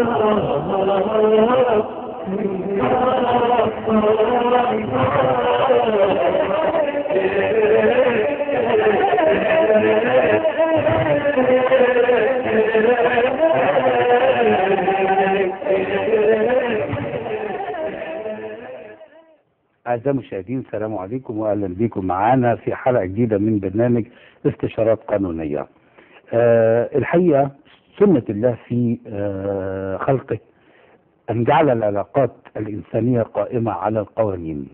أعزائي المشاهدين السلام عليكم وأهلا بكم معانا في حلقة جديدة من برنامج استشارات قانونية. أه الحقيقة سنة الله في أه خلقه أن جعل العلاقات الإنسانية قائمة على القوانين.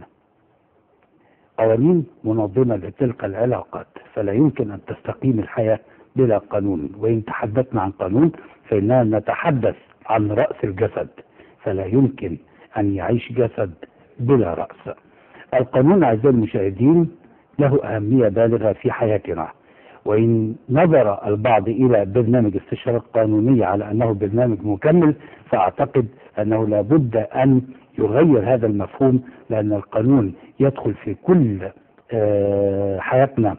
قوانين منظمة لتلك العلاقات فلا يمكن أن تستقيم الحياة بلا قانون وإن تحدثنا عن قانون فإننا نتحدث عن رأس الجسد فلا يمكن أن يعيش جسد بلا رأس القانون أعزائي المشاهدين له أهمية بالغة في حياتنا وإن نظر البعض إلى برنامج استشارات قانونية على أنه برنامج مكمل فأعتقد أنه لابد أن يغير هذا المفهوم لأن القانون يدخل في كل آه حياتنا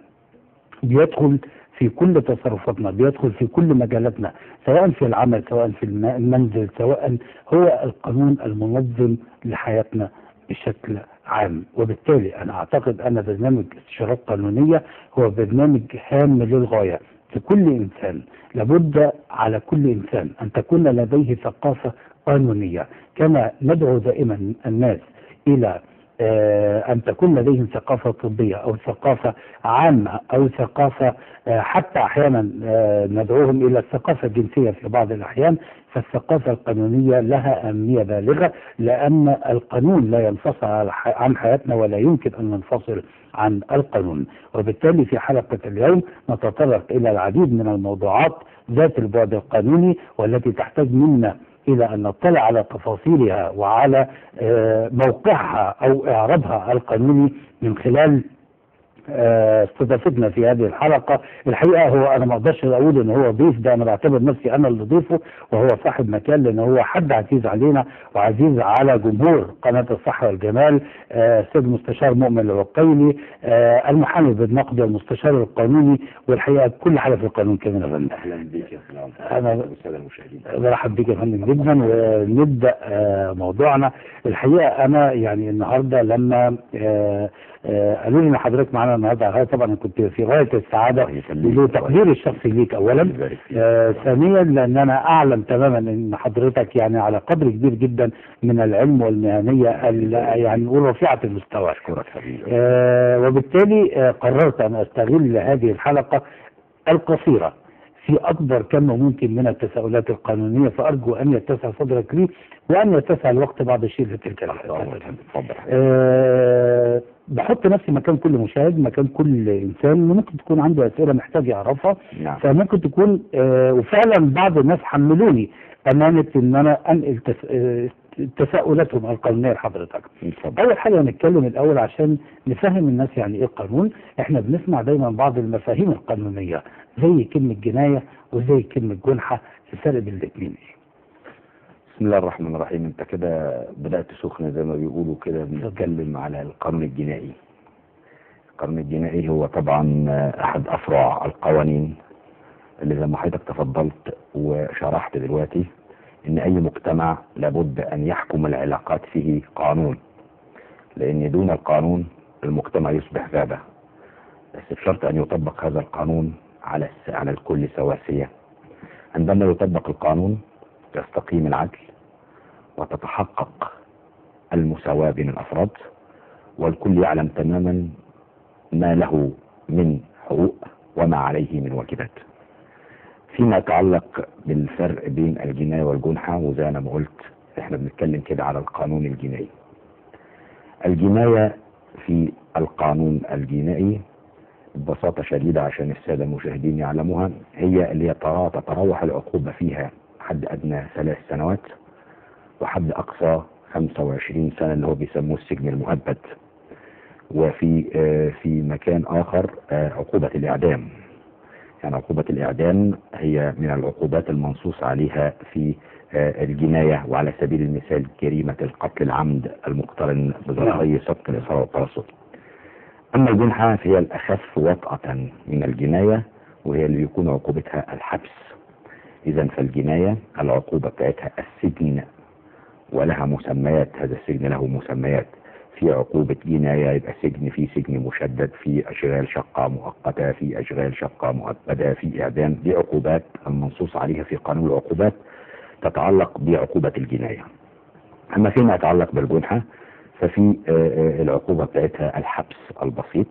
بيدخل في كل تصرفاتنا بيدخل في كل مجالاتنا سواء في العمل سواء في المنزل سواء هو القانون المنظم لحياتنا بشكل عام وبالتالي انا اعتقد ان برنامج استشارات قانونيه هو برنامج هام للغايه لكل انسان لابد على كل انسان ان تكون لديه ثقافه قانونيه كما ندعو دائما الناس الى أن تكون لديهم ثقافة طبية أو ثقافة عامة أو ثقافة حتى أحيانا ندعوهم إلى الثقافة الجنسية في بعض الأحيان فالثقافة القانونية لها أهمية بالغة لأن القانون لا ينفصل عن حياتنا ولا يمكن أن ننفصل عن القانون وبالتالي في حلقة اليوم نتطرق إلى العديد من الموضوعات ذات البعد القانوني والتي تحتاج منا الى ان نطلع على تفاصيلها وعلى موقعها او اعرابها القانوني من خلال استضافتنا في هذه الحلقه الحقيقه هو انا ما اقدرش اقول ان هو ضيف ده انا بعتبر نفسي انا اللي ضيفه وهو صاحب مكان لان هو حد عزيز علينا وعزيز على جمهور قناه الصحه والجمال السيد مستشار مؤمن العقيلي المحامي بالنقد والمستشار القانوني والحقيقه كل حاجه في القانون كمان يا فندم اهلا بك يا سلام انا والساده المشاهدين برحب بك يا فندم جدا ونبدا موضوعنا الحقيقه انا يعني النهارده لما قالوا لي ان حضرتك معانا النهارده طبعا كنت في غايه السعاده لتقدير الشخصي ليك اولا آه ثانيا لان انا اعلم تماما ان حضرتك يعني على قدر كبير جدا من العلم والمهنيه يعني نقول رفيعه المستوى اشكرك حبيبي آه وبالتالي آه قررت ان استغل هذه الحلقه القصيره في اكبر كم ممكن من التساؤلات القانونيه فارجو ان يتسع صدرك لي وان يتسع الوقت بعض الشيء في تلك اتفضل أه بحط نفسي مكان كل مشاهد مكان كل انسان ممكن تكون عنده اسئله محتاج يعرفها نعم. فممكن تكون أه وفعلا بعض الناس حملوني امانه ان انا انقل تس... أه تساؤلاتهم القانونيه لحضرتك. اول حاجه نتكلم الاول عشان نفهم الناس يعني ايه قانون، احنا بنسمع دايما بعض المفاهيم القانونيه زي كلمه جنايه وزي كلمه جنحه، الفرق بين الاثنين ايه؟ بسم الله الرحمن الرحيم انت كده بدات سخنه زي ما بيقولوا كده بنتكلم على القانون الجنائي. القانون الجنائي هو طبعا احد افرع القوانين اللي زي ما حضرتك تفضلت وشرحت دلوقتي ان اي مجتمع لابد ان يحكم العلاقات فيه قانون لان دون القانون المجتمع يصبح غابة بس بشرط ان يطبق هذا القانون على على الكل سواسية عندما يطبق القانون يستقيم العدل وتتحقق المساواة بين الافراد والكل يعلم تماما ما له من حقوق وما عليه من واجبات فيما يتعلق بالفرق بين الجناية والجنحة وزي ما قلت احنا بنتكلم كده على القانون الجنائي الجناية في القانون الجنائي ببساطة شديدة عشان السادة المشاهدين يعلموها هي اللي تتراوح العقوبة فيها حد أدنى ثلاث سنوات وحد أقصى 25 سنة اللي هو بيسموه السجن المؤبد وفي في مكان آخر عقوبة الإعدام يعني عقوبة الإعدام هي من العقوبات المنصوص عليها في الجناية وعلى سبيل المثال جريمة القتل العمد المقترن بضرري سبق الإصرار والترصد أما الجنحة فهي الأخف وطأة من الجناية وهي اللي بيكون عقوبتها الحبس اذا فالجناية العقوبة بتاعتها السجن ولها مسميات هذا السجن له مسميات في عقوبة جناية يبقى سجن في سجن مشدد في أشغال شقة مؤقتة في أشغال شقة مؤبدة في إعدام دي عقوبات المنصوص عليها في قانون العقوبات تتعلق بعقوبة الجناية أما فيما يتعلق بالجنحة ففي آه، آه، العقوبة بتاعتها الحبس البسيط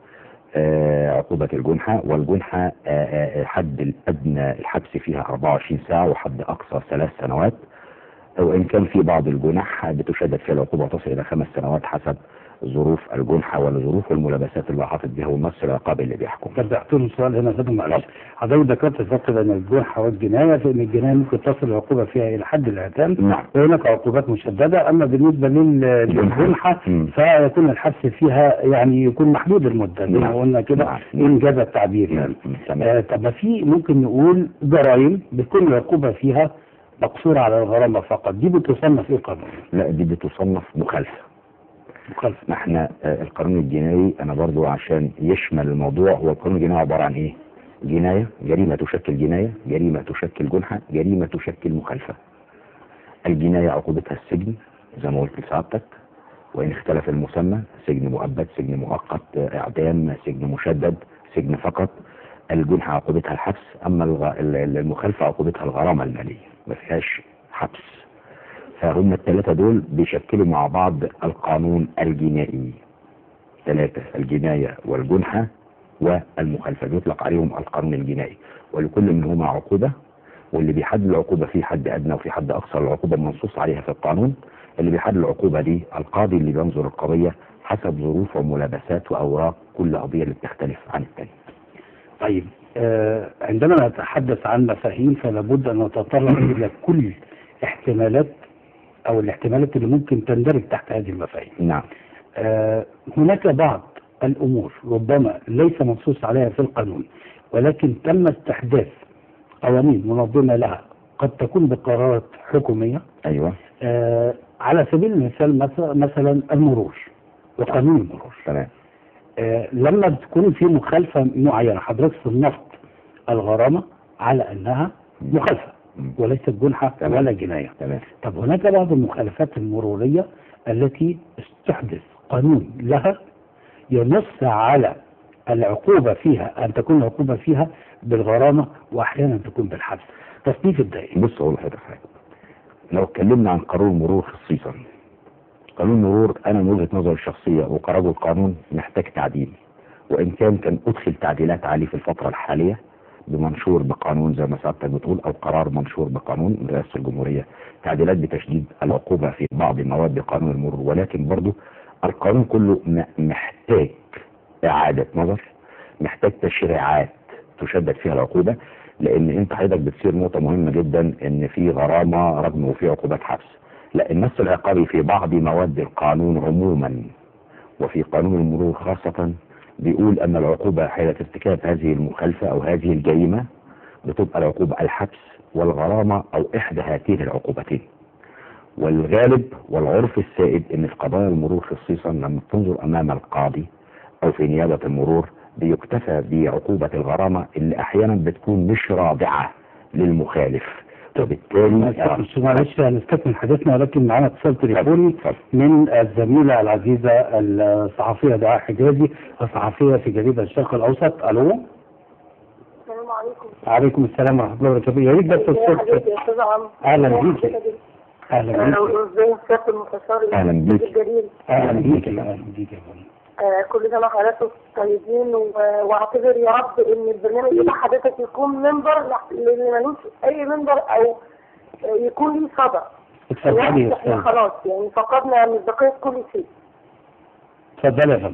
آه، عقوبة الجنحة والجنحة آه، آه، حد الأدنى الحبس فيها 24 ساعة وحد أقصى ثلاث سنوات وإن كان في بعض الجنح بتشدد فيها العقوبة وتصل إلى خمس سنوات حسب ظروف الجنحة والظروف والملابسات اللي حاطط بها والنص العقابي اللي بيحكم طب اعطوني سؤال هنا فاتن معلش حضرتك ذكرت الفرق بين الجنحة والجناية فإن الجناية ممكن تصل العقوبة فيها إلى حد الإعدام نعم وهناك عقوبات مشددة أما بالنسبة لل- للجنحة مم. فيكون الحبس فيها يعني يكون محدود المدة زي ما نعم. قلنا كده نعم. إن جاز التعبير يعني نعم. تمام آه طب ما في ممكن نقول جرائم بتكون العقوبة فيها مقصورة على الغرامة فقط دي بتصنف إيه قانون؟ لا دي بتصنف مخالفة مخالفة ما احنا آه، القانون الجنائي انا برضو عشان يشمل الموضوع هو القانون الجنائي عبارة عن ايه جناية جريمة تشكل جناية جريمة تشكل جنحة جريمة تشكل مخالفة الجناية عقوبتها السجن زي ما قلت لسعادتك وإن اختلف المسمى سجن مؤبد سجن مؤقت آه، إعدام سجن مشدد سجن فقط الجنحة عقوبتها الحبس أما الغ- ال- ال- المخالفة عقوبتها الغرامة المالية ما فيهاش حبس فهم الثلاثة دول بيشكلوا مع بعض القانون الجنائي ثلاثة الجناية والجنحة والمخالفة بيطلق عليهم القانون الجنائي ولكل منهما عقوبة واللي بيحدد العقوبة في حد أدنى وفي حد أقصى العقوبة المنصوص عليها في القانون اللي بيحدد العقوبة دي القاضي اللي بينظر القضية حسب ظروف وملابسات وأوراق كل قضية اللي بتختلف عن الثانية طيب آه عندما نتحدث عن مفاهيم فلا بد ان نتطرق الى كل احتمالات او الاحتمالات اللي ممكن تندرج تحت هذه المفاهيم. نعم آه هناك بعض الامور ربما ليس منصوص عليها في القانون ولكن تم استحداث قوانين منظمه لها قد تكون بقرارات حكوميه أيوة آه على سبيل المثال مثلا- مثلا المرور وقانون المرور. تمام آه، لما بتكون في مخالفة معينة حضرتك صنفت الغرامة على أنها مخالفة مم. وليست جنحة تمام. ولا جناية تمام طب هناك بعض المخالفات المرورية التي استحدث قانون لها ينص على العقوبة فيها أن تكون العقوبة فيها بالغرامة وأحيانا تكون بالحبس تصنيف الدائم بص اقول لحضرتك حاجه لو اتكلمنا عن قانون المرور خصيصا قانون المرور انا من وجهه نظري الشخصيه وكرجل قانون محتاج تعديل وان كان كان ادخل تعديلات عليه في الفتره الحاليه بمنشور بقانون زي ما سعادتك بتقول او قرار منشور بقانون من رئاسه الجمهوريه تعديلات بتشديد العقوبه في بعض مواد قانون المرور ولكن برضو القانون كله م- محتاج اعاده نظر محتاج تشريعات تشدد فيها العقوبه لان انت حضرتك بتصير نقطه مهمه جدا ان في غرامه رغم وفي عقوبات حبس لا النص العقابي في بعض مواد القانون عموما وفي قانون المرور خاصه بيقول ان العقوبه حيث ارتكاب هذه المخالفه او هذه الجريمه بتبقى العقوبه الحبس والغرامه او احدى هاتين العقوبتين والغالب والعرف السائد ان في قضايا المرور خصيصا لما تنظر امام القاضي او في نيابه المرور بيكتفى بعقوبه الغرامه اللي احيانا بتكون مش رادعه للمخالف وبالتالي معلش معلش هنستكمل حديثنا ولكن معانا اتصال تليفوني اتفضل. من الزميلة العزيزة الصحفية دعاء حجازي الصحفية في جريدة الشرق الأوسط ألو السلام عليكم عليكم السلام ورحمة الله وبركاته يا ريت بس يا الصوت حبيبي يا استاذ عمرو أهلا يا بيكي. حبيبي. أهلا اهلا بيك ازاي سياده المستشار أهلا بيك. الجليل أهلا بيك أهلا بيك يا فندم آه كل سنه وحضراتكم طيبين و- واعتبر يا رب ان البرنامج بتاع حضرتك يكون منبر ل- للي ملوش اي منبر او آه، يكون ليه صدى اتفضلي يا يعني احنا أستاذ خلاص يعني فقدنا مصداقيه كل شيء اتفضلي يا فندم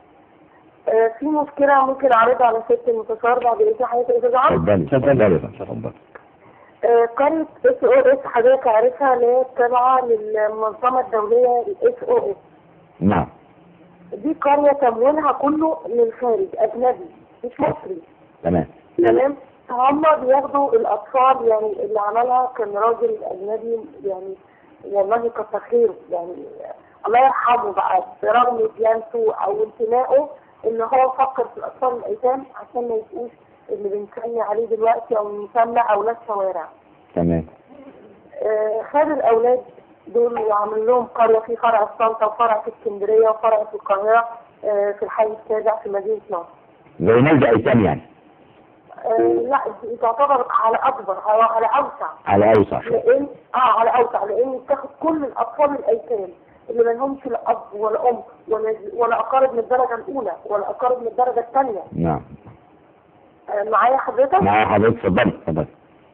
آه في مشكله ممكن اعرضها على سياده المستشار بعد اذن حضرتك يا استاذ عمرو اتفضلي اتفضلي. اتفضلي يا فندم، اتفضلي آه، قرية اس او اس حضرتك عارفها اللي هي تابعة للمنظمة الدولية الاس او اس نعم دي قرية تمويلها كله من الخارج أجنبي مش مصري تمام تمام هم بياخدوا الأطفال يعني اللي عملها كان راجل أجنبي يعني والله كتر خيره يعني الله يرحمه بقى برغم ديانته أو انتمائه إن هو فكر في الأطفال الأيتام عشان ما يبقوش اللي بنسمي عليه دلوقتي او بنسمى اولاد شوارع تمام آه، خد الاولاد دول وعمل لهم قريه في فرع في طنطا وفرع في اسكندريه وفرع في القاهره آه، في الحي السابع في مدينه نصر زي ملجأ ايتام يعني آه، لا دي تعتبر على اكبر او على اوسع على اوسع شويه لان اه على اوسع لان بتاخد كل الاطفال الايتام اللي ما لهمش لا اب ولا ام ولا ولا اقارب من الدرجه الاولى ولا اقارب من الدرجه الثانيه نعم آه، معايا حضرتك مع حضرتك اتفضل اتفضل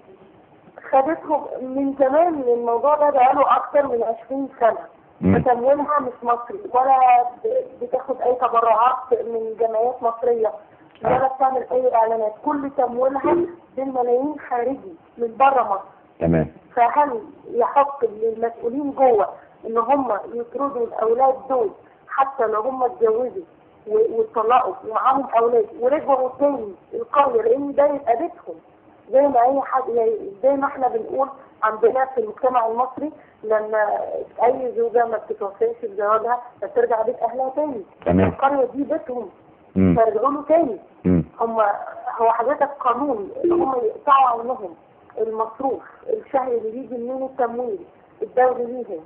خدتهم من زمان من الموضوع ده بقاله اكتر من 20 سنه مم. فتمويلها مش مصري ولا ب- بتاخد اي تبرعات من جمعيات مصريه ولا بتعمل اي اعلانات كل تمويلها بالملايين خارجي من بره مصر تمام فهل يحق للمسؤولين جوه ان هم يطردوا الاولاد دول حتى لو هم اتجوزوا و- واتطلقوا ومعاهم اولاد ورجعوا تاني القريه لان ده يبقى بيتهم زي ما اي حد يعني زي ما احنا بنقول عندنا في المجتمع المصري لما اي زوجه ما بتتوفاش في زواجها بترجع بيت اهلها تاني تمام القريه دي بيتهم مم. فيرجعوا له تاني مم. هم هو حضرتك قانون ان هم يقطعوا عنهم المصروف الشهري اللي بيجي من التمويل الدولي ليهم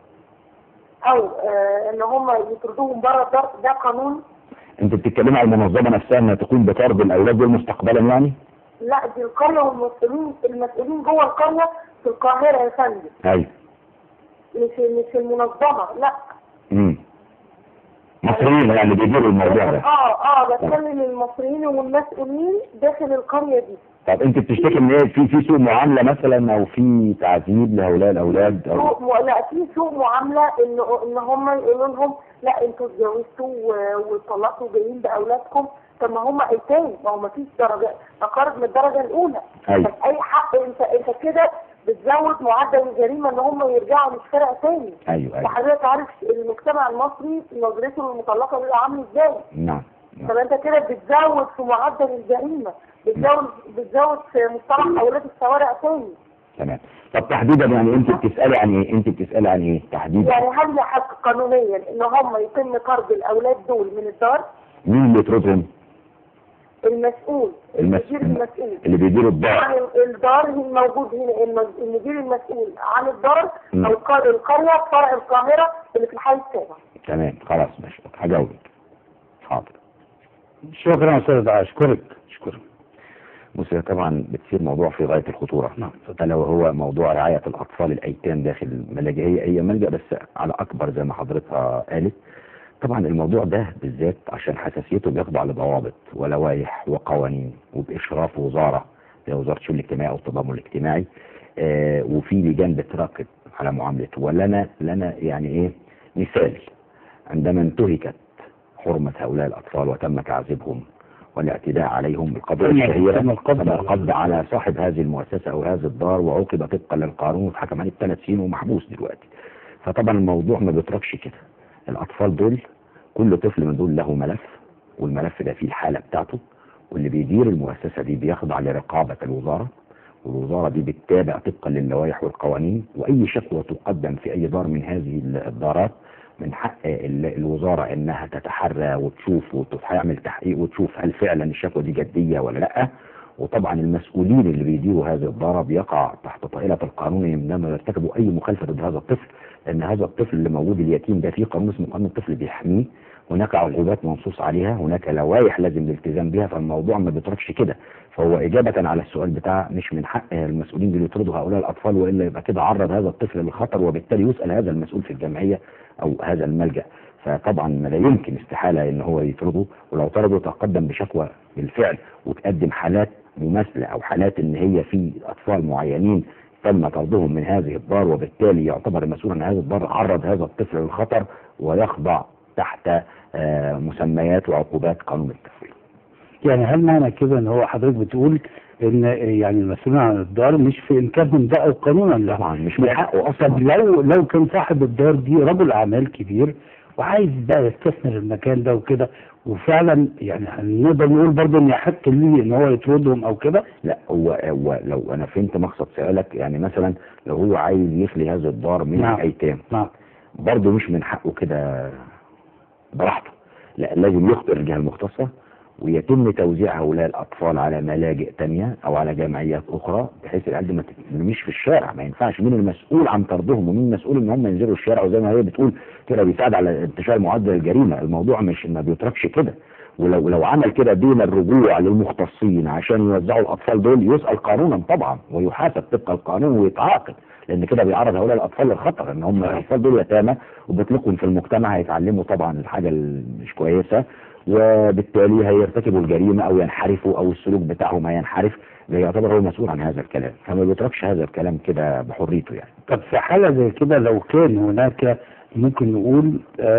او آه ان هم يطردوهم بره الدار ده قانون انت بتتكلمي على المنظمه نفسها انها تكون بترضي الاولاد دول مستقبلا يعني لا دي القريه والمسؤولين المسؤولين جوه القريه في القاهره يا فندم ايوه مش مش المنظمه لا امم مصريين يعني اللي بيديروا الموضوع ده اه اه بتكلم المصريين والمسؤولين داخل القريه دي طب انت بتشتكي ان ايه في في سوء معامله مثلا او في تعذيب لهؤلاء الاولاد او سوء م- لا في سوء معامله ان ان هم يقولوا لهم لا انتوا اتجوزتوا و- واتطلقتوا جايين باولادكم طب ما هم ايتام ما هو ما فيش درجه اقارب من الدرجه الاولى ايوه طب اي حق انت انت كده بتزود معدل الجريمه ان هم يرجعوا للشارع تاني ايوه ايوه وحضرتك عارف المجتمع المصري نظرته للمطلقه بيبقى عامل ازاي نعم نعم. طب انت كده بتزود في معدل الجريمه بتزود بتزود في مصطلح اولاد الشوارع تاني تمام طب تحديدا يعني انت بتسالي عن ايه انت بتسالي عن ايه تحديدا يعني هل يحق قانونيا ان هم يتم طرد الاولاد دول من الدار مين اللي يطردهم المسؤول المس- المدير المسؤول اللي بيديروا الدار عن الدار الموجود هنا الم- المدير المسؤول عن الدار مم. او الق- القريه فرع القاهره اللي في الحي السابع تمام خلاص ماشي هجاوبك حاضر شكرا يا استاذ اشكرك اشكرك بص هي طبعا بتصير موضوع في غايه الخطوره نعم اتفضل. الا وهو موضوع رعايه الاطفال الايتام داخل الملاجئ هي هي ملجا بس على اكبر زي ما حضرتها قالت طبعا الموضوع ده بالذات عشان حساسيته بيخضع لضوابط ولوائح وقوانين وباشراف وزاره زي وزاره الشؤون الاجتماعيه او التضامن الاجتماعي آه وفي لجان بتراقب على معاملته ولنا لنا يعني ايه مثال عندما انتهكت حرمه هؤلاء الاطفال وتم تعذيبهم والاعتداء عليهم القضيه تم- الشهيره تم القبض تم على- القبض على صاحب هذه المؤسسه او هذا الدار وعوقب طبقا للقانون واتحكم عليه بثلاث سنين ومحبوس دلوقتي فطبعا الموضوع ما بيتركش كده الاطفال دول كل طفل من دول له ملف والملف ده فيه الحاله بتاعته واللي بيدير المؤسسه دي بيخضع لرقابه الوزاره والوزاره دي بتتابع طبقا للوائح والقوانين واي شكوى تقدم في اي دار من هذه الدارات من حق ال- الوزاره انها تتحرى وتشوف وتعمل تحقيق وتشوف هل فعلا الشكوى دي جديه ولا لا وطبعا المسؤولين اللي بيديروا هذه الدارة بيقع تحت طائلة القانون عندما يرتكبوا أي مخالفة ضد هذا الطفل لأن هذا الطفل اللي موجود اليتيم ده في قانون اسمه قانون الطفل بيحميه هناك عقوبات منصوص عليها هناك لوائح لازم الالتزام بها فالموضوع ما بيتركش كده فهو إجابة على السؤال بتاع مش من حق المسؤولين اللي يطردوا هؤلاء الأطفال وإلا يبقى كده عرض هذا الطفل للخطر وبالتالي يسأل هذا المسؤول في الجمعية أو هذا الملجأ فطبعا لا يمكن استحالة ان هو يطرده ولو طرده تقدم بشكوى بالفعل وتقدم حالات مماثلة او حالات ان هي في اطفال معينين تم طردهم من هذه الدار وبالتالي يعتبر المسؤول عن هذه الدار عرض هذا الطفل للخطر ويخضع تحت آه، مسميات وعقوبات قانون التفويض يعني هل معنى كده ان هو حضرتك بتقول ان يعني المسؤولين عن الدار مش في امكانهم ده او قانونا لا طبعا مش من حقه طب اصلا لو لو كان صاحب الدار دي رجل اعمال كبير وعايز بقى يستثمر المكان ده وكده وفعلا يعني نقدر نقول برضه ان يحق ليه ان هو يطردهم او كده لا هو, هو لو انا فهمت مقصد سؤالك يعني مثلا لو هو عايز يخلي هذه الدار من نعم. الايتام نعم برضه مش من حقه كده براحته لا لازم يخطئ الجهه المختصه ويتم توزيع هؤلاء الأطفال على ملاجئ تانية أو على جمعيات أخرى بحيث العيال دي ما ترميش في الشارع ما ينفعش مين المسؤول عن طردهم ومين المسؤول إن هم ينزلوا الشارع وزي ما هي بتقول كده بيساعد على انتشار معدل الجريمة الموضوع مش ما بيتركش كده ولو لو عمل كده دون الرجوع للمختصين عشان يوزعوا الأطفال دول يسأل قانونا طبعا ويحاسب طبق القانون ويتعاقب لأن كده بيعرض هؤلاء الأطفال للخطر إن هم الأطفال دول يتامى وبيطلقهم في المجتمع هيتعلموا طبعا الحاجة اللي مش كويسة وبالتالي هيرتكبوا الجريمة أو ينحرفوا أو السلوك بتاعهم هينحرف يعتبر هو مسؤول عن هذا الكلام فما بيتركش هذا الكلام كده بحريته يعني طب في حالة زي كده لو كان هناك ممكن نقول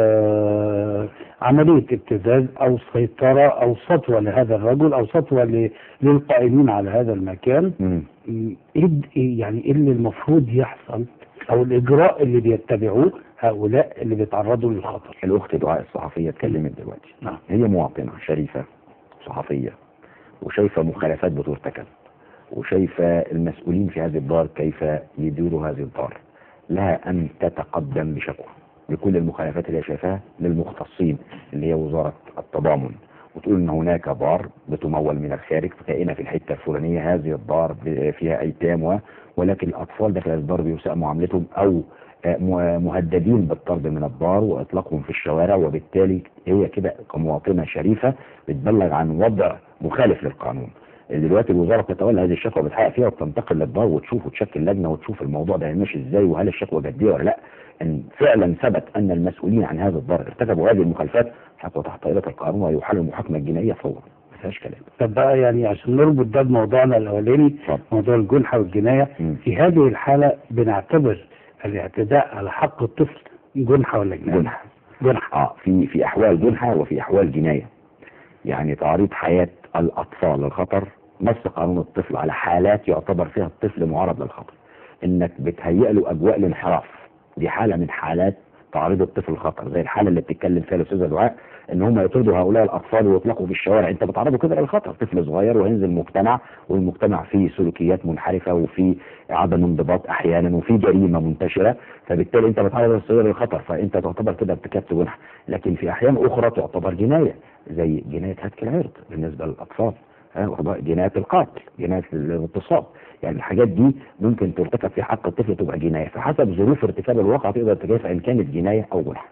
آه عملية ابتزاز أو سيطرة أو سطوة لهذا الرجل أو سطوة ل- للقائمين على هذا المكان مم. م، إيه د- إيه يعني إيه اللي المفروض يحصل أو الإجراء اللي بيتبعوه هؤلاء اللي بيتعرضوا للخطر الأخت دعاء الصحفية اتكلمت دلوقتي نعم هي مواطنة شريفة صحفية وشايفة مخالفات بترتكب وشايفة المسؤولين في هذه الدار كيف يديروا هذه الدار لها أن تتقدم بشكوى بكل المخالفات اللي هي شايفاها للمختصين اللي هي وزارة التضامن وتقول ان هناك دار بتمول من الخارج كائنه في الحته الفلانيه هذه الدار ب- فيها ايتام و- ولكن الاطفال داخل الدار بيساء معاملتهم او آه، م- مهددين بالطرد من الدار واطلاقهم في الشوارع وبالتالي هي كده كمواطنه شريفه بتبلغ عن وضع مخالف للقانون دلوقتي الوزاره بتتولى هذه الشكوى بتحقق فيها وبتنتقل للدار وتشوف وتشكل لجنه وتشوف الموضوع ده ماشي ازاي وهل الشكوى جديه ولا لا ان فعلا ثبت ان المسؤولين عن هذا الدار ارتكبوا هذه المخالفات حطوا تحت طائله القانون ويحل المحاكمه الجنائيه فورا ما فيهاش كلام طب بقى يعني عشان نربط ده بموضوعنا الأولاني اتفضل. موضوع الجنحة والجناية مم. في هذه الحالة بنعتبر الاعتداء على حق الطفل جنحة ولا جناية؟ جنحة. جنحة اه في في احوال جنحه وفي احوال جنايه يعني تعريض حياه الاطفال للخطر نص قانون الطفل على حالات يعتبر فيها الطفل معرض للخطر انك بتهيئ له اجواء الانحراف دي حاله من حالات تعريض الطفل للخطر زي الحاله اللي بتتكلم فيها الاستاذه دعاء ان هم يطردوا هؤلاء الاطفال ويطلقوا في الشوارع انت بتعرضه كده للخطر طفل صغير وينزل مجتمع والمجتمع فيه سلوكيات منحرفه وفيه عدم انضباط احيانا وفيه جريمه منتشره فبالتالي انت بتعرض الصغير للخطر فانت تعتبر كده ارتكبت جنح لكن في احيان اخرى تعتبر جنايه زي جنايه هتك العرض بالنسبه للاطفال ها، واخد جنايه القتل جنايه الاغتصاب يعني الحاجات دي ممكن ترتكب في حق الطفل تبقى جنايه فحسب ظروف ارتكاب الواقع تقدر تكيف ان كانت جنايه او جنح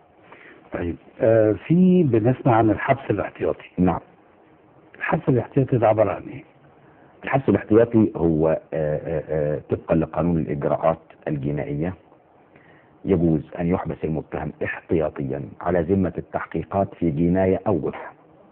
طيب آه في بنسمع عن الحبس الاحتياطي نعم الحبس الاحتياطي ده عبارة عن ايه؟ الحبس الاحتياطي هو آه، آه، آه، طبقا لقانون الإجراءات الجنائية يجوز أن يحبس المتهم احتياطيا على ذمة التحقيقات في جناية أو جنحة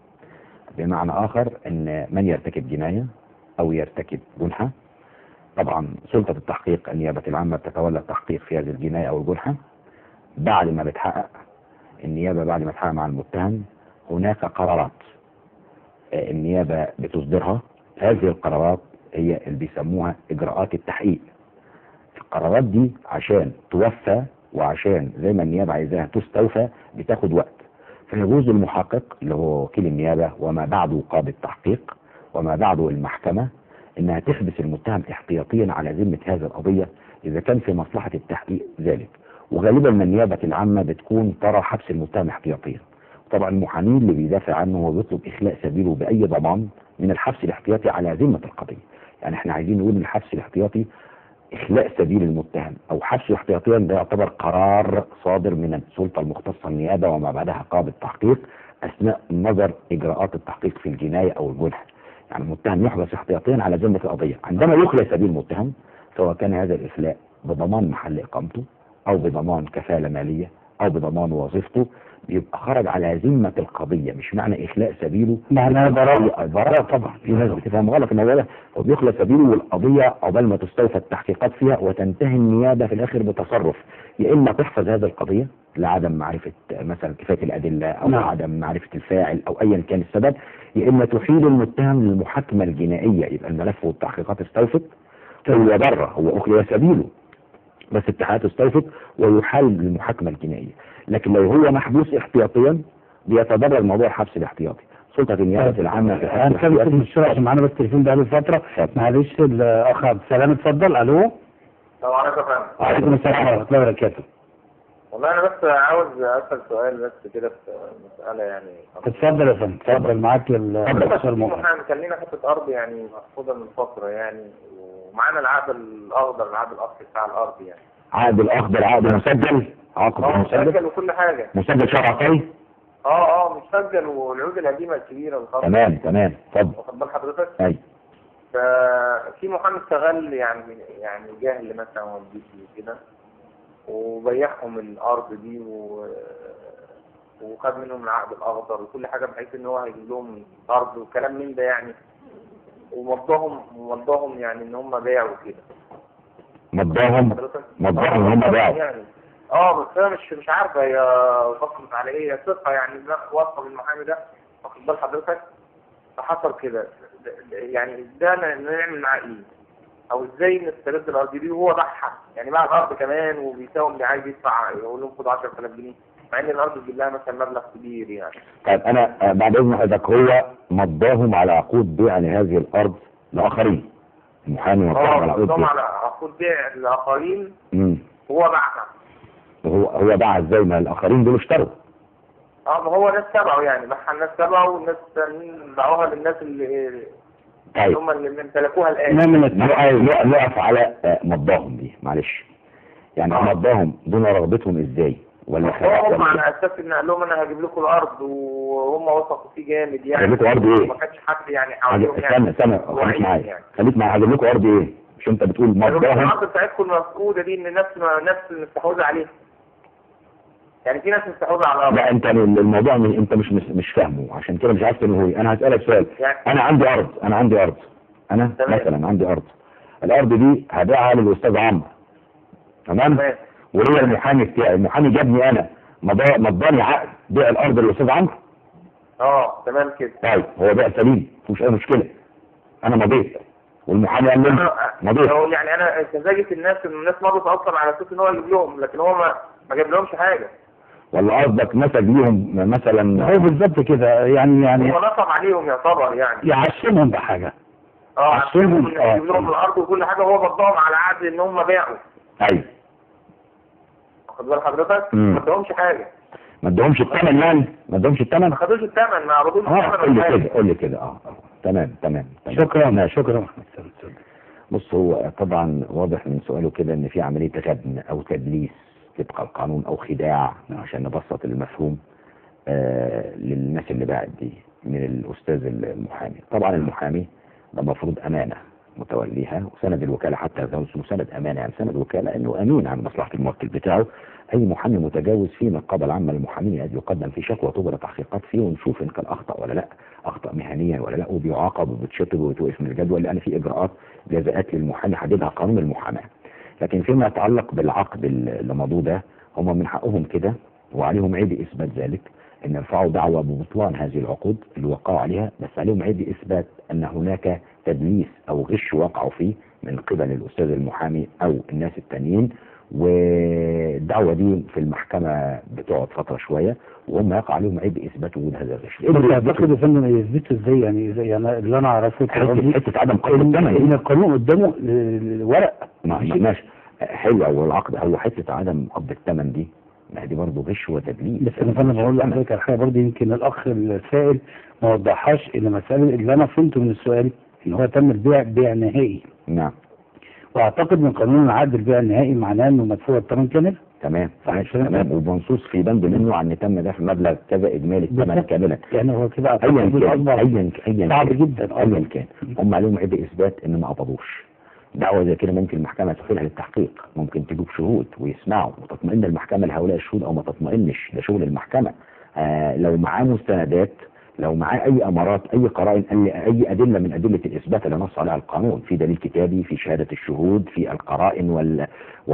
بمعنى آخر أن من يرتكب جناية أو يرتكب جنحة طبعا سلطة التحقيق النيابة العامة بتتولى التحقيق في هذه الجناية أو الجنحة بعد ما بتحقق النيابة بعد ما تحقق مع المتهم هناك قرارات آه، النيابة بتصدرها هذه القرارات هي اللي بيسموها إجراءات التحقيق القرارات دي عشان توفى وعشان زي ما النيابة عايزاها تستوفى بتاخد وقت فيجوز المحقق اللي هو وكيل النيابة وما بعده قاضي التحقيق وما بعده المحكمة انها تحبس المتهم احتياطيا على ذمة هذه القضية اذا كان في مصلحة التحقيق ذلك وغالبا ما النيابة العامة بتكون ترى حبس المتهم احتياطيا طبعا المحامين اللي بيدافع عنه هو بيطلب اخلاء سبيله باي ضمان من الحبس الاحتياطي على ذمة القضية يعني احنا عايزين نقول ان الحبس الاحتياطي اخلاء سبيل المتهم او حبسه احتياطيا ده يعتبر قرار صادر من السلطه المختصه النيابه وما بعدها قاضي التحقيق اثناء نظر اجراءات التحقيق في الجنايه او الجنح يعني المتهم يحبس احتياطيا على ذمه القضيه عندما يخلى سبيل المتهم سواء كان هذا الاخلاء بضمان محل اقامته او بضمان كفاله ماليه او بضمان وظيفته بيبقى خرج على ذمه القضيه مش معنى اخلاء سبيله معناها براءة براءة طبعا في ناس بتفهم غلط ان هو هو بيخلى سبيله والقضيه عقبال ما تستوفى التحقيقات فيها وتنتهي النيابه في الاخر بتصرف يا اما تحفظ هذه القضيه لعدم معرفه مثلا كفايه الادله او نعم. عدم معرفه الفاعل او ايا كان السبب يا اما تحيل المتهم للمحاكمه الجنائيه يبقى الملف والتحقيقات استوفت هو بره هو اخلي سبيله بس التحقيقات استوفت ويحال للمحاكمه الجنائيه لكن لو هو محبوس احتياطيا بيتضرر موضوع الحبس الاحتياطي سلطه النيابه العامه في الحبس هنكمل الاحتياطي في الشرع عشان معانا بس تليفون بقاله فترة اتفضل. معلش الأخ عبد السلام اتفضل ألو السلام عليكم يا فندم وعليكم السلام ورحمة الله وبركاته والله انا بس عاوز اسال سؤال بس كده في مساله يعني اتفضل يا فندم اتفضل معاك الدكتور في مؤمن محامي كان لينا حته ارض يعني مفقوده من فتره يعني ومعانا العقد الاخضر العقد الاصلي بتاع الارض يعني عقد الاخضر عقد مسجل عقد اه مسجل مسجل وكل حاجه مسجل شرع عقاري اه اه مسجل والعقود القديمه الكبيره الخاصه تمام تمام اتفضل واخد بال حضرتك اي ففي محامي استغل يعني يعني جاهل مثلا والدتي وكده وبيعهم الارض دي و... وخد منهم العقد الاخضر وكل حاجه بحيث ان هو هيجيب لهم ارض وكلام من ده يعني ومضاهم ومضاهم يعني ان هم باعوا كده مضاهم حضرتك مضاهم ان هم باعوا يعني اه بس انا مش مش عارفه هي فصلت على ايه هي ثقه يعني لا واثقه بالمحامي ده واخد بال حضرتك فحصل كده د- د- يعني ده ن- نعمل معاه ايه؟ او ازاي نسترد الارض دي وهو باعها يعني باع الارض كمان وبيساوم اللي عايز يدفع يقول لهم خد 10000 جنيه مع ان الارض تجيب لها مثلا مبلغ كبير يعني طيب انا آه، بعد اذن حضرتك هو مضاهم على عقود بيع لهذه الارض لاخرين المحامي مضاهم على اه عقود نظام بيع على عقود بيع الاخرين امم وهو باعها هو هو باع ازاي ما الاخرين دول اشتروا اه ما هو ناس تبعه يعني باعها الناس تبعه والناس التانيين باعوها للناس اللي اللي طيب هم اللي امتلكوها الان نعمل نقف نقف- نقف على آه، مضاهم دي معلش يعني آه. مضاهم دون رغبتهم ازاي ولا خلاص هم ولا على إيه؟ اساس ان قال لهم انا هجيب لكم الارض وهم وثقوا فيه جامد يعني هجيب لكم أرض إيه؟ ما كانش حد يعني هجيب- حواليهم يعني استنى استنى خليك واعيين معايا يعني. خليك معايا هجيب لكم ارض ايه مش انت بتقول قالوا لهم مضاهم الارض بتاعتكم المفقوده دي ان الناس ناس مستحوذه عليها يعني في ناس مستحوذه على الارض لا انت الموضوع من انت مش مش, مش فاهمه عشان كده مش عارف تنهي انا هسالك سؤال يعني انا عندي ارض انا عندي ارض انا تمام. مثلا عندي ارض الارض دي هبيعها للاستاذ عمرو تمام تمام وهي المحامي بتاعي المحامي جابني انا مضى- مضاني عقد بيع الارض للاستاذ عمرو اه تمام كده طيب هو بيع سليم مفيش اي مشكله انا مضيت والمحامي قال لي مضيت هو يعني انا سذاجه الناس ان الناس مضت اصلا على اساس ان هو يجيب لهم لكن هو ما ما جاب لهمش حاجه ولا قصدك نسج ليهم مثلا هو بالظبط كده يعني يعني هو نصب عليهم يعتبر يعني يعشمهم بحاجه اه عشانهم- عشان آه. يجيب لهم الارض وكل حاجه هو مضاهم على عقد ان هم باعوا ايوه واخد بال حضرتك مم. ما ادهمش حاجه ما ادهمش الثمن يعني ما ادهمش الثمن ما خدوش الثمن ما عرضوش اه الثمن قول لي ولا حاجة. كده قول لي كده اه آه. تمام تمام تمام. شكرا شكرا بص هو طبعا واضح من سؤاله كده ان في عمليه غبن او تدليس طبق القانون او خداع عشان نبسط المفهوم آه للناس اللي باعت دي من الاستاذ المحامي طبعا المحامي ده المفروض امانه متوليها وسند الوكاله حتى ده اسمه سند امانه يعني سند وكاله انه امين عن مصلحه الموكل بتاعه اي محامي متجاوز فيه من القضاء العامه للمحامين قد يقدم في شكوى تجرى تحقيقات فيه ونشوف ان كان اخطا ولا لا اخطا مهنيا ولا لا وبيعاقب وبيتشطب وبيتوقف من الجدول لان في اجراءات جزاءات للمحامي حددها قانون المحاماه لكن فيما يتعلق بالعقد اللي مضوه ده هم من حقهم كده وعليهم عيب اثبات ذلك ان يرفعوا دعوى ببطلان هذه العقود اللي وقعوا عليها بس عليهم عيب اثبات ان هناك تدليس او غش وقعوا فيه من قبل الاستاذ المحامي او الناس التانيين والدعوه دي في المحكمه بتقعد فتره شويه وهم يقع عليهم عيب اثبات وجود هذا الغش بس اعتقد يا فندم يثبتوا ازاي يعني زي يعني اللي انا اعرفه حته حته عدم قبول ان الثمن إن القانون قدامه ال- الورق ما- ما- ماشي حلو هو العقد هو حته عدم قبض الثمن دي ما دي برضه غش وتدليس بس انا فاهم بقول لحضرتك على حاجه برضه يمكن الاخ السائل ما وضحهاش ان مساله اللي انا فهمته من السؤال ان هو تم البيع بيع نهائي نعم واعتقد من قانون العقد البيع النهائي معناه انه مدفوع الثمن كامل تمام صح ماشي كده؟ تمام ومنصوص في بند منه عن تم دفع مبلغ كذا اجمالي الثمن بالظبط. كاملا يعني هو كده ايا اعتقد كان اصبح ايا ايا صعب كان. جدا ايا كان هم عليهم عيب اثبات ان ما قبضوش دعوه زي كده ممكن المحكمه تحيلها للتحقيق ممكن تجيب شهود ويسمعوا وتطمئن المحكمه لهؤلاء الشهود او ما تطمئنش ده شغل المحكمه آه لو معاه مستندات لو معاه اي امارات اي قرائن أي- اي ادله من ادله الاثبات اللي نص عليها القانون في دليل كتابي في شهاده الشهود في القرائن وال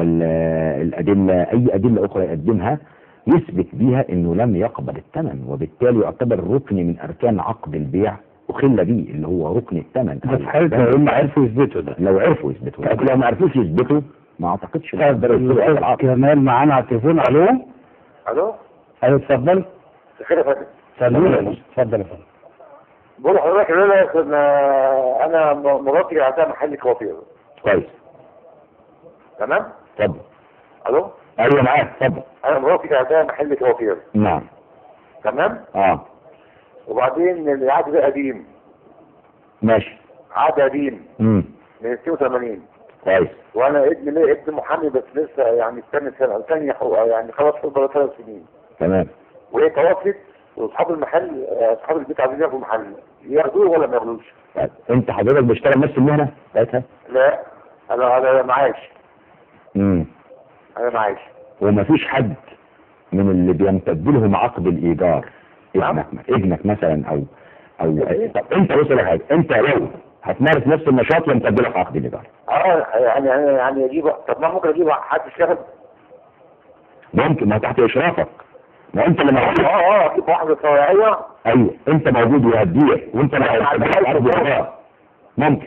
والادله اي ادله اخرى يقدمها يثبت بيها انه لم يقبل الثمن وبالتالي يعتبر ركن من اركان عقد البيع اخل به اللي هو ركن الثمن ده في حاله لو هم عرفوا يثبتوا ده لو عرفوا يثبتوا لكن لو ما عرفوش يثبتوا ما اعتقدش إن يقدروا يثبتوا هذا الاستاذ العقد كمال معانا على التليفون الو الو ايوه اتفضل خير يا فندم سلموني اتفضل يا فندم بقول لحضرتك ان انا كنا- انا م- مراتي عندها محل كوافير كويس تمام اتفضل الو ايوه معاك اتفضل انا مراتي عندها محل كوافير نعم تمام اه وبعدين العقد ده قديم ماشي عقد قديم امم من 82 كويس وانا ابن ليه ابن محامي بس لسه يعني استنى سنه ثانيه حقوق يعني خلاص فضل ثلاث سنين تمام وهي توفت واصحاب المحل آه، اصحاب البيت عايزين ياخدوا المحل ياخدوه ولا ما ياخدوش؟ طيب انت حضرتك بتشتغل نفس المهنه بتاعتها لا انا انا معاش امم انا معاش ومفيش حد من اللي بيمتد لهم عقد الايجار نعم. ابنك ابنك مثلا او او إيه؟ طب انت بص لك حاجه انت لو هتمارس نفس النشاط يمتد لك عقد الايجار اه يعني يعني يعني اجيب طب ما ممكن اجيب حد يشتغل ممكن ما تحت اشرافك ما انت اللي اه موجود اه اجيب واحده صناعيه ايوه انت موجود ويهديك وانت اللي هتعرف عقد الايجار ممكن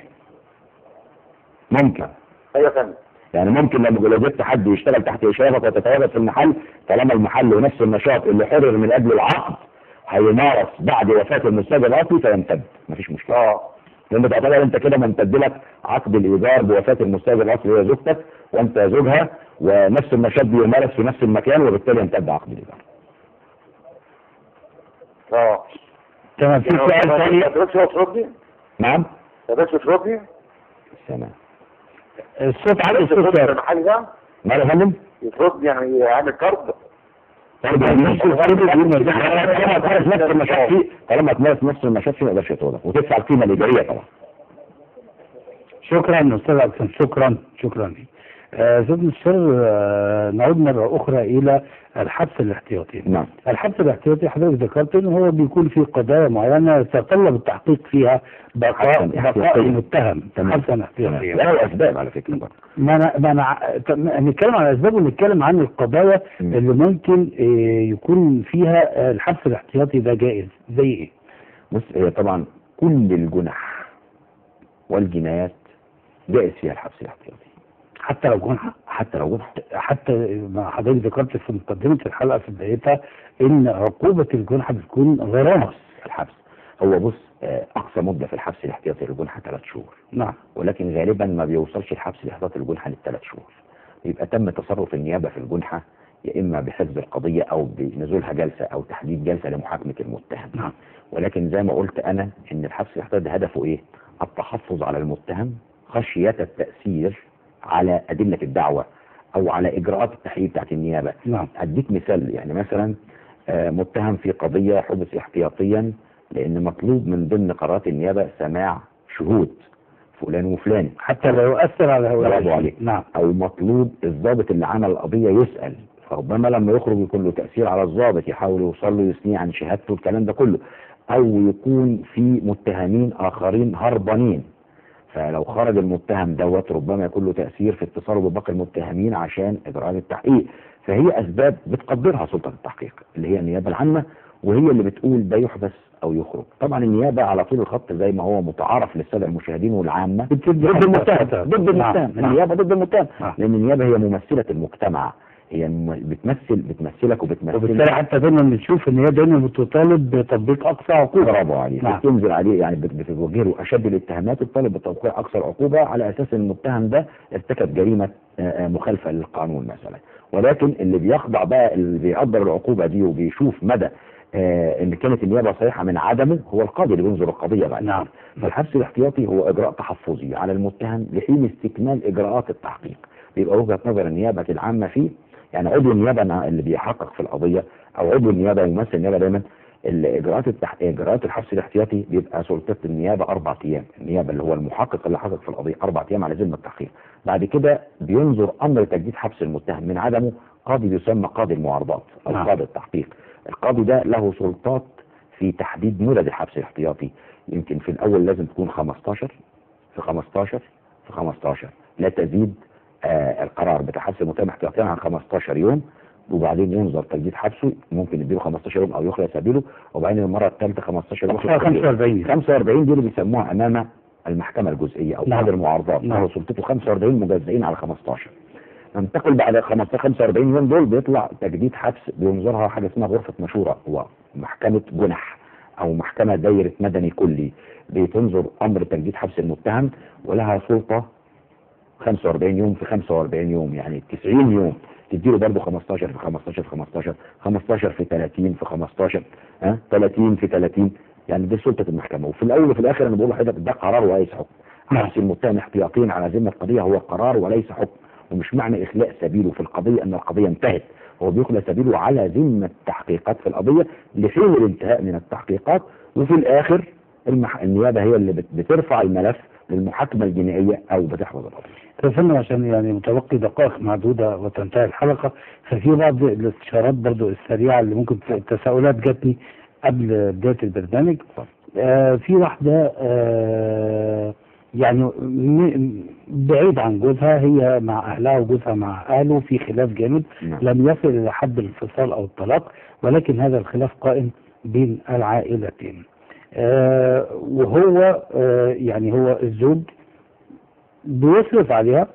ممكن ايوه فندم يعني ممكن لما لو جبت حد يشتغل تحت اشرافك وتتواجد في المحل طالما المحل ونفس النشاط اللي حرر من اجل العقد هيمارس بعد وفاه المستاجر الاصلي فيمتد مفيش مشكله اه لان تعتبر انت كده ممتد لك عقد الايجار بوفاه المستاجر الاصلي هي زوجتك وانت زوجها ونفس النشاط بيمارس في نفس المكان وبالتالي يمتد عقد الايجار اه تمام في سؤال ثاني تقدرش تردني نعم تقدرش تردني سنة الصوت عالي تقدرش الصوت ترد واطي. المحل ده مال يا فندم يترد يعني يعمل كارد طيب يعني نفس الفرد دي طالما تمارس نفس النشاط فيه طالما تمارس نفس النشاط فيه ما يقدرش يطردك وتدفع القيمه الايجاريه طبعا شكرا استاذ اكسن شكرا شكرا آه، استاذ مستر آه، نعود مره اخرى الى الحبس الاحتياطي نعم الحبس الاحتياطي حضرتك ذكرت ان هو بيكون في قضايا معينه يتطلب التحقيق فيها بقاء حبساً بقاء احتياطياً. المتهم تمام حبسا تمام. احتياطيا له اسباب على فكره برضه ما انا ما انا طب نتكلم عن الاسباب ونتكلم عن القضايا مم. اللي ممكن آه، يكون فيها آه، الحبس الاحتياطي ده جائز زي ايه؟ بص هي طبعا كل الجنح والجنايات جائز فيها الحبس الاحتياطي حتى لو جنحه حتى لو جنح حتى ما حضرتك ذكرت في مقدمه الحلقه في بدايتها ان عقوبه الجنحه بتكون غرامه الحبس هو بص آه، اقصى مده في الحبس الاحتياطي للجنحه ثلاث شهور نعم ولكن غالبا ما بيوصلش الحبس الاحتياطي للجنحه للثلاث شهور يبقى تم تصرف النيابه في الجنحه يا اما بحفظ القضيه او بنزولها جلسه او تحديد جلسه لمحاكمه المتهم نعم ولكن زي ما قلت انا ان الحبس الاحتياطي هدفه ايه التحفظ على المتهم خشيه التاثير على ادله الدعوه او على اجراءات التحقيق بتاعت النيابه نعم اديك مثال يعني مثلا آه، متهم في قضيه حبس احتياطيا لان مطلوب من ضمن قرارات النيابه سماع شهود فلان وفلان حتى لا يؤثر على هؤلاء برافو عليك. نعم او مطلوب الضابط اللي عمل القضيه يسال فربما لما يخرج يكون له تاثير على الضابط يحاول يوصل له يثنيه عن شهادته الكلام ده كله او يكون في متهمين اخرين هربانين فلو خرج المتهم دوت ربما يكون له تاثير في اتصاله بباقي المتهمين عشان اجراءات التحقيق فهي اسباب بتقدرها سلطه التحقيق اللي هي النيابه العامه وهي اللي بتقول ده يحبس او يخرج طبعا النيابه على طول الخط زي ما هو متعارف للساده المشاهدين والعامه بتدي ضد حتى- المتهم ضد نعم، المتهم نعم. النيابه ضد المتهم نعم. لان النيابه هي ممثله المجتمع هي م- بتمثل بتمثلك وبالتالي وبتمثل حتى دايما بنشوف ان هي دايما بتطالب بتطبيق اقصى عقوبه برافو عليك نعم. بتنزل عليه يعني بت- بتوجه له اشد الاتهامات وتطالب بتوقيع اكثر عقوبه على اساس ان المتهم ده ارتكب جريمه آه، آه، مخالفه للقانون مثلا ولكن اللي بيخضع بقى اللي بيقدر العقوبه دي وبيشوف مدى آه، ان كانت النيابه صحيحه من عدمه هو القاضي اللي بينظر القضيه بعد نعم. كده. فالحبس الاحتياطي هو اجراء تحفظي على المتهم لحين استكمال اجراءات التحقيق بيبقى وجهه نظر النيابه العامه فيه يعني عضو النيابه اللي بيحقق في القضيه او عضو النيابه وممثل النيابه دايما الاجراءات التح... اجراءات الحبس الاحتياطي بيبقى سلطه النيابه اربع ايام النيابه اللي هو المحقق اللي حقق في القضيه اربع ايام على ذمه التحقيق بعد كده بينظر امر تجديد حبس المتهم من عدمه قاضي بيسمى قاضي المعارضات او نعم. قاضي التحقيق القاضي ده له سلطات في تحديد مدد الحبس الاحتياطي يمكن في الاول لازم تكون 15 في 15 في 15 لا تزيد آه القرار بتاع حبس المتهم احتياطيا عن 15 يوم وبعدين ينظر تجديد حبسه ممكن يديله 15 يوم او يخلى سبيله وبعدين المره الثالثه 15 يوم أقصى 45 45 دي اللي بيسموها امام المحكمه الجزئيه او نعم. قاضي المعارضات نعم. هو سلطته 45 مجزئين على 15 ننتقل بعد 15 45 يوم دول بيطلع تجديد حبس بينظرها حاجه اسمها غرفه مشوره هو محكمه جنح او محكمه دايره مدني كلي بتنظر امر تجديد حبس المتهم ولها سلطه 45 يوم في 45 يوم يعني 90 يوم تديله برضه 15 في 15 في 15 15 في 30 في 15 ها 30 في 30 يعني دي سلطه المحكمه وفي الاول وفي الاخر انا بقول لحضرتك ده قرار وليس حكم نعم. حبس المتهم احتياطيا على ذمه القضيه هو قرار وليس حكم ومش معنى اخلاء سبيله في القضيه ان القضيه انتهت هو بيخلى سبيله على ذمه التحقيقات في القضيه لحين الانتهاء من التحقيقات وفي الاخر المح... النيابه هي اللي بت... بترفع الملف للمحاكمه الجنائيه او بتحفظ القضيه تفهم عشان يعني متبقي دقائق معدودة وتنتهي الحلقة ففي بعض الاستشارات برضو السريعة اللي ممكن ت- التساؤلات جاتني قبل بداية البرنامج آه في واحدة آه يعني م- بعيد عن جوزها هي مع أهلها وجوزها مع أهله في خلاف جامد نعم. لم يصل إلى حد الانفصال أو الطلاق ولكن هذا الخلاف قائم بين العائلتين آه وهو آه يعني هو الزوج بيصرف عليها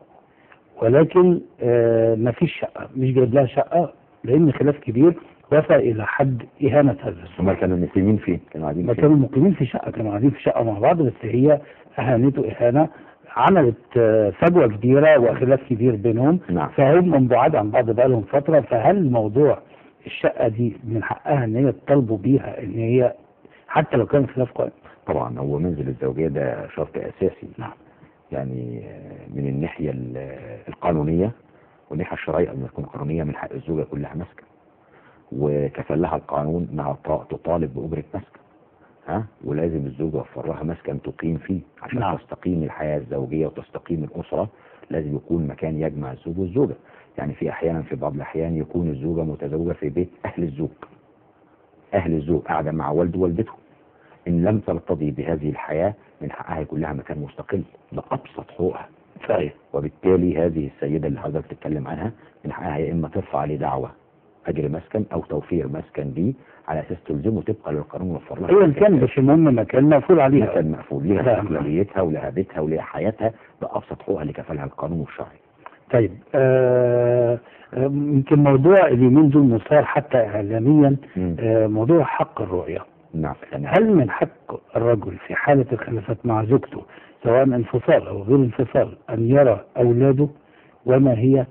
ولكن آه ما فيش شقة مش جايب لها شقة لأن خلاف كبير وصل إلى حد إهانة هذا الزوج هم كانوا مقيمين فين؟ كانوا قاعدين ما فين؟ كانوا مقيمين في شقة كانوا قاعدين في شقة مع بعض بس هي أهانته إهانة عملت آه، فجوة كبيرة وخلاف كبير بينهم نعم فهم من بعاد عن بعض بقالهم فترة فهل موضوع الشقة دي من حقها إن هي تطالبوا بيها إن هي حتى لو كان خلاف قائم طبعا هو منزل الزوجيه ده شرط اساسي نعم. يعني آه، من الناحيه ال- القانونيه والناحيه الشرعيه ان تكون قانونيه من حق الزوجه كلها مسكن وكفل لها القانون انها ط- تطالب باجره مسكن ها ولازم الزوج يوفر لها مسكن تقيم فيه عشان نعم. تستقيم الحياه الزوجيه وتستقيم الاسره لازم يكون مكان يجمع الزوج والزوجه يعني في احيانا في بعض الاحيان يكون الزوجه متزوجه في بيت اهل الزوج اهل الزوج قاعده مع والده ووالدته ان لم ترتضي بهذه الحياه من حقها يكون لها مكان مستقل ده ابسط حقوقها صحيح وبالتالي هذه السيده اللي حضرتك بتتكلم عنها من حقها يا اما ترفع عليه دعوه اجر مسكن او توفير مسكن ليه على اساس تلزمه طبقا للقانون وفر لها أيا كان بس المهم مكان مقفول عليها مكان مقفول ليها نعم. استقلاليتها ولها بيتها ولها حياتها ده ابسط حقوقها اللي كفلها القانون الشرعي طيب آه، آه، يمكن موضوع اليومين دول مثار حتى اعلاميا مم. آه، موضوع حق الرؤيه نعم تمام هل من حق الرجل في حاله الخلافات مع زوجته سواء انفصال او غير انفصال ان يرى اولاده وما هي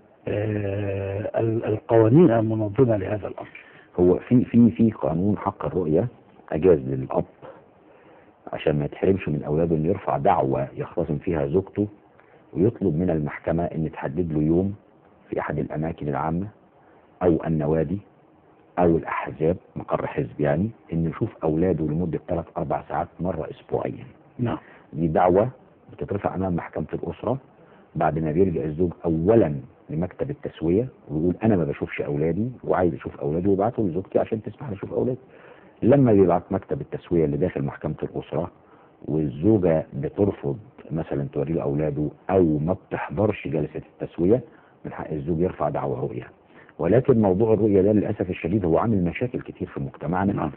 آه، ال- القوانين المنظمه لهذا الامر هو في في في قانون حق الرؤيه اجاز للاب عشان ما يتحرمش من اولاده انه يرفع دعوه يختصم فيها زوجته ويطلب من المحكمه ان تحدد له يوم في احد الاماكن العامه او النوادي او الاحزاب مقر حزب يعني انه يشوف اولاده لمده ثلاث اربع ساعات مره اسبوعيا نعم دي دعوة بتترفع أمام محكمة الأسرة بعد ما بيرجع الزوج أولا لمكتب التسوية ويقول أنا ما بشوفش أولادي وعايز أشوف أولادي وابعته لزوجتي عشان تسمح لي أشوف أولادي لما بيبعت مكتب التسوية اللي داخل محكمة الأسرة والزوجة بترفض مثلا توري له أولاده أو ما بتحضرش جلسة التسوية من حق الزوج يرفع دعوى رؤية ولكن موضوع الرؤية ده للأسف الشديد هو عامل مشاكل كتير في مجتمعنا نعم.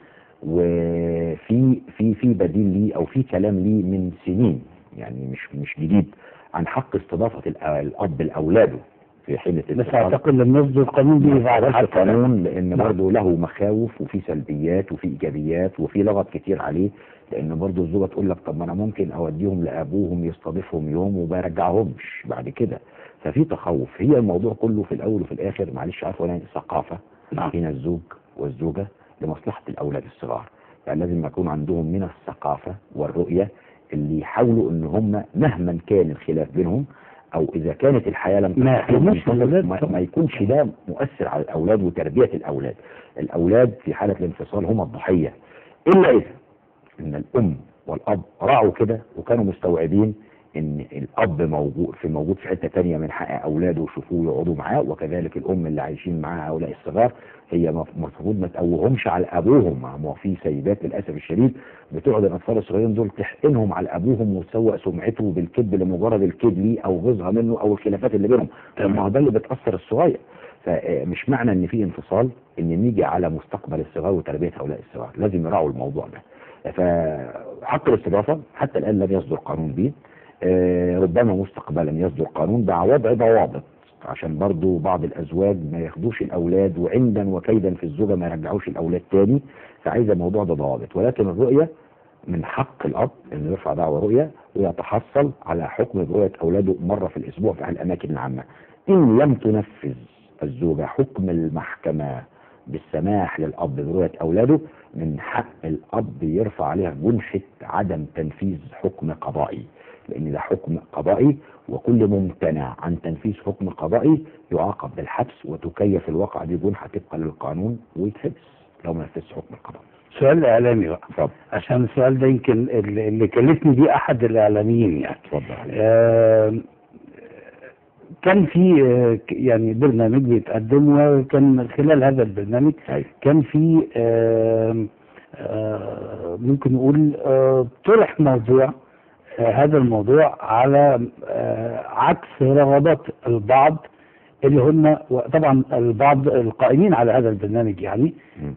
وفي في في بديل ليه او في كلام ليه من سنين يعني مش مش جديد عن حق استضافه الأ- الاب لاولاده في حيله بس الاتصال. اعتقد لم يصدر قانون به ما بعد يعتبرش حتى قانون لان نعم. برضه له مخاوف وفي سلبيات وفي ايجابيات وفي لغط كتير عليه لان برضه الزوجه تقول لك طب ما انا ممكن اوديهم لابوهم يستضيفهم يوم وما يرجعهمش بعد كده ففي تخوف هي الموضوع كله في الاول وفي الاخر معلش عارف ولا ثقافه نعم. بين الزوج والزوجه لمصلحه الاولاد الصغار يعني لازم يكون عندهم من الثقافه والرؤيه اللي يحاولوا ان هم مهما كان الخلاف بينهم او اذا كانت الحياه لم ما تستقيم يحرموش منتصف، الأولاد ما, طبعا. ما يكونش ده مؤثر على الاولاد وتربيه الاولاد الاولاد في حاله الانفصال هم الضحيه الا اذا ان الام والاب راعوا كده وكانوا مستوعبين ان الاب موجود في موجود في حته تانية من حق اولاده يشوفوه ويقعدوا معاه وكذلك الام اللي عايشين معاها هؤلاء الصغار هي مف- المفروض ما تقوهمش على ابوهم ما هو في سيدات للاسف الشديد بتقعد الاطفال الصغيرين دول تحقنهم على ابوهم وتسوق سمعته بالكذب لمجرد الكذب ليه او غيظها منه او الخلافات اللي بينهم تمام. ما هو ده اللي بتاثر الصغير فمش معنى ان في انفصال ان نيجي على مستقبل الصغار وتربيه هؤلاء الصغار لازم يراعوا الموضوع ده فحق الاستضافه حتى الان لم يصدر قانون به آه، ربما مستقبلا يصدر قانون مع وضع ضوابط عشان برضو بعض الازواج ما ياخدوش الاولاد وعندا وكيدا في الزوجه ما يرجعوش الاولاد تاني فعايزه الموضوع ده ضوابط ولكن الرؤيه من حق الاب انه يرفع دعوى رؤيه ويتحصل على حكم برؤيه اولاده مره في الاسبوع في الاماكن العامه إن لم تنفذ الزوجة حكم المحكمة بالسماح للأب برؤية أولاده من حق الأب يرفع عليها جنحة عدم تنفيذ حكم قضائي لأن ده حكم قضائي وكل ممتنع عن تنفيذ حكم قضائي يعاقب بالحبس وتكيف الواقع دي جنحة طبقا للقانون ويتحبس لو ما نفذش حكم القضاء. سؤال اعلامي بقى اتفضل عشان السؤال ده يمكن اللي اللي كلفني بيه احد الاعلاميين يعني اتفضل عليك. آه، كان في آه، ك- يعني برنامج بيتقدم وكان خلال هذا البرنامج أيوة. كان في آه، آه، ممكن نقول آه، طرح موضوع آه، هذا الموضوع على آه، عكس رغبات البعض اللي هم طبعا البعض القائمين على هذا البرنامج يعني مم.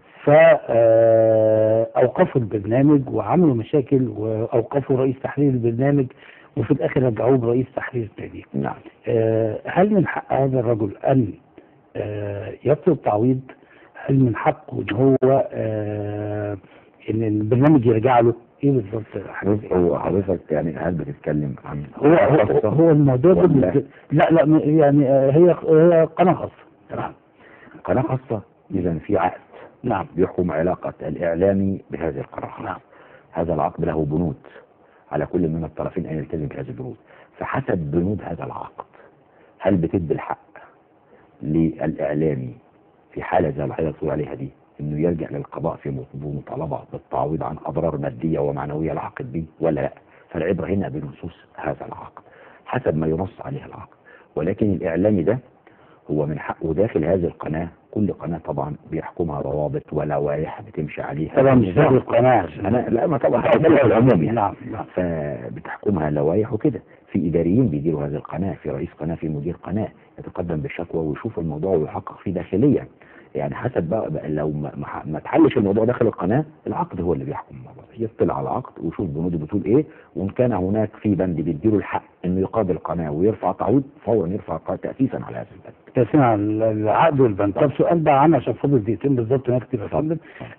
فأوقفوا البرنامج وعملوا مشاكل وأوقفوا رئيس تحرير البرنامج وفي الآخر رجعوه برئيس تحرير تاني نعم آه، هل من حق هذا الرجل أن آه، يطلب تعويض هل من حقه ان هو آه، ان البرنامج يرجع له ايه بالظبط حاجة زي هو كده؟ حضرتك يعني هل بتتكلم عن هو هو, هو الموضوع ده ولا- بالنسبة- لا لا م- يعني آه، هي هي قناه خاصه تمام قناة خاصة إذا في عقد نعم يحكم علاقة الإعلامي بهذه القناة نعم هذا العقد له بنود على كل من الطرفين أن يلتزم بهذه البنود فحسب بنود هذا العقد هل بتدي الحق للإعلامي في حالة زي اللي حضرتك بتقول عليها دي انه يرجع للقضاء في مطالبة بالتعويض عن اضرار مادية ومعنوية لعقد به ولا لا فالعبرة هنا بنصوص هذا العقد حسب ما ينص عليه العقد ولكن الاعلامي ده هو من حقه داخل هذه القناة كل قناة طبعا بيحكمها روابط ولوائح بتمشي عليها طبعا مش هذه القناه عشان أنا لا ما طبعا هتكلم في العموم يعني نعم نعم فبتحكمها لوائح وكده في اداريين بيديروا هذه القناه في رئيس قناه في مدير قناه يتقدم بالشكوى ويشوف الموضوع ويحقق فيه داخليا يعني حسب بقى, بقى لو ما, ما- ما تحلش الموضوع داخل القناه العقد هو اللي بيحكم الموضوع يطلع على العقد ويشوف بنوده بتقول ايه وان كان هناك في بند بيديله الحق انه يقاضي القناه ويرفع تعويض فورا يرفع قا- تاسيسا على هذا البند تسمع العقد والبند طب سؤال بقى عنها عشان فاضل دقيقتين بالظبط نكتب يا فندم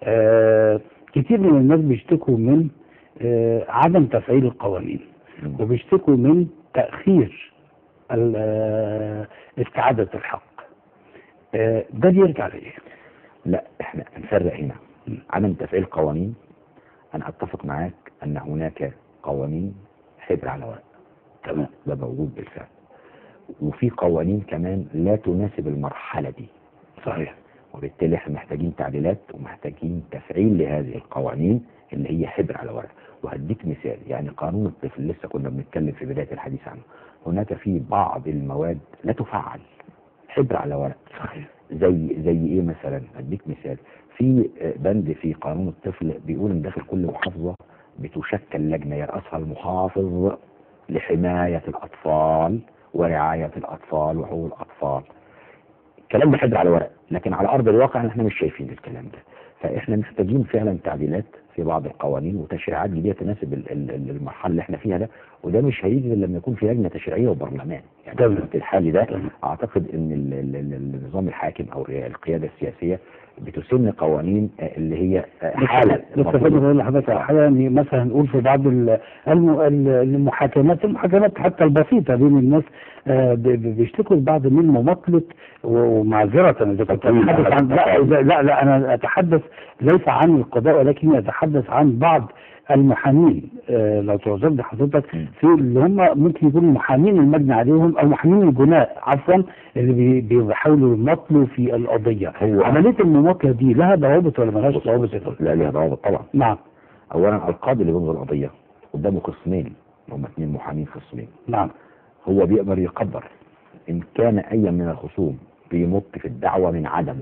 آه كتير من الناس بيشتكوا من آه عدم تفعيل القوانين وبيشتكوا من تأخير ال- آه، استعادة الحق آه، ده بيرجع لإيه؟ لا احنا نفرق هنا عدم تفعيل قوانين انا اتفق معاك ان هناك قوانين حبر على ورق تمام ده موجود بالفعل وفي قوانين كمان لا تناسب المرحله دي صحيح وبالتالي احنا محتاجين تعديلات ومحتاجين تفعيل لهذه القوانين اللي هي حبر على ورق وهديك مثال يعني قانون الطفل لسه كنا بنتكلم في بدايه الحديث عنه هناك في بعض المواد لا تفعل حبر على ورق صحيح زي زي ايه مثلا اديك مثال في آه، بند في قانون الطفل بيقول ان داخل كل محافظه بتشكل لجنه يرأسها المحافظ لحمايه الاطفال ورعايه الاطفال وحقوق الاطفال الكلام ده حبر على ورق لكن على ارض الواقع احنا مش شايفين الكلام ده فاحنا محتاجين فعلا تعديلات في بعض القوانين وتشريعات جديده تناسب ال- ال- ال- المرحله اللي احنا فيها ده وده مش هيجي غير لما يكون في لجنه تشريعيه وبرلمان يعني تمام. في الحال ده تمام. اعتقد ان ال- ال- ال- النظام الحاكم او القياده السياسيه بتسن قوانين آه، اللي هي آه، حاله بس فاضل اقول لحضرتك على حاجه يعني مثلا نقول في بعض ال- الم- ال- المحاكمات المحاكمات حتى البسيطه بين الناس آه، ب- ب- بيشتكوا البعض من مماطله و- ومعذره اذا كنت تطويل اتحدث عن لا تطويل. لا لا, لا انا اتحدث ليس عن القضاء ولكن اتحدث عن بعض المحامين آه، لو تعذر حضرتك م. في اللي هم ممكن يكونوا محامين المجني عليهم او محامين الجناء عفوا اللي بي- بيحاولوا يماطلوا في القضيه هو- عمليه المماطله دي لها ضوابط ولا ملهاش ضوابط يا فندم؟ لا ليها ضوابط طبعا نعم اولا القاضي اللي بينظر القضيه قدامه خصمين هم اثنين محامين خصمين نعم هو بيقدر يقدر ان كان اي من الخصوم بيمط في الدعوه من عدمه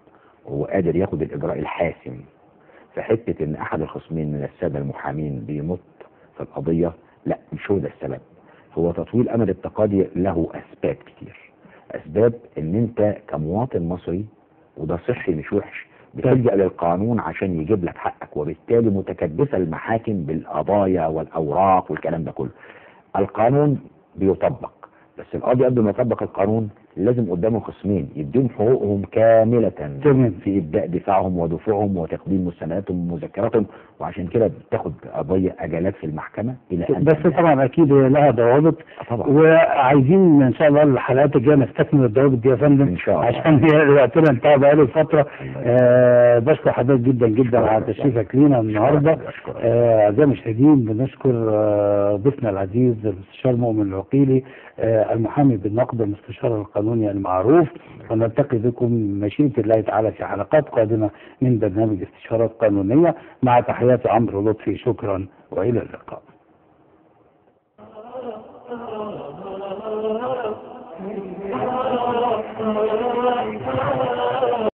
وهو قادر ياخد الاجراء الحاسم في حته ان احد الخصمين من الساده المحامين بيمط في القضيه لا مش هو ده السبب هو تطويل امد التقاضي له اسباب كتير اسباب ان انت كمواطن مصري وده صحي مش وحش بتلجأ للقانون عشان يجيب لك حقك وبالتالي متكدسة المحاكم بالقضايا والأوراق والكلام ده كله القانون بيطبق بس القاضي قبل ما يطبق القانون لازم قدامه خصمين يديهم حقوقهم كاملة تمام. في إبداء دفاعهم ودفوعهم وتقديم مستنداتهم ومذكراتهم وعشان كده بتاخد قضية أجالات في المحكمة إلى أن بس تنتهي. طبعا اكيد هي لها ضوابط طبعا وعايزين ان شاء الله الحلقات الجايه نستكمل الضوابط دي يا فندم إن شاء الله. عشان هي وقتنا انتهى بقاله فتره آه بشكر حضرتك جدا جدا على تشريفك لينا النهارده أشكرك. آه، أعزائي المشاهدين بنشكر آه، ضيفنا العزيز المستشار مؤمن العقيلي آه، المحامي بالنقد المستشار القانوني المعروف ونلتقي بكم مشيئة الله تعالى في حلقات قادمة من برنامج استشارات قانونية مع تحيات عمرو لطفي شكرا وإلى اللقاء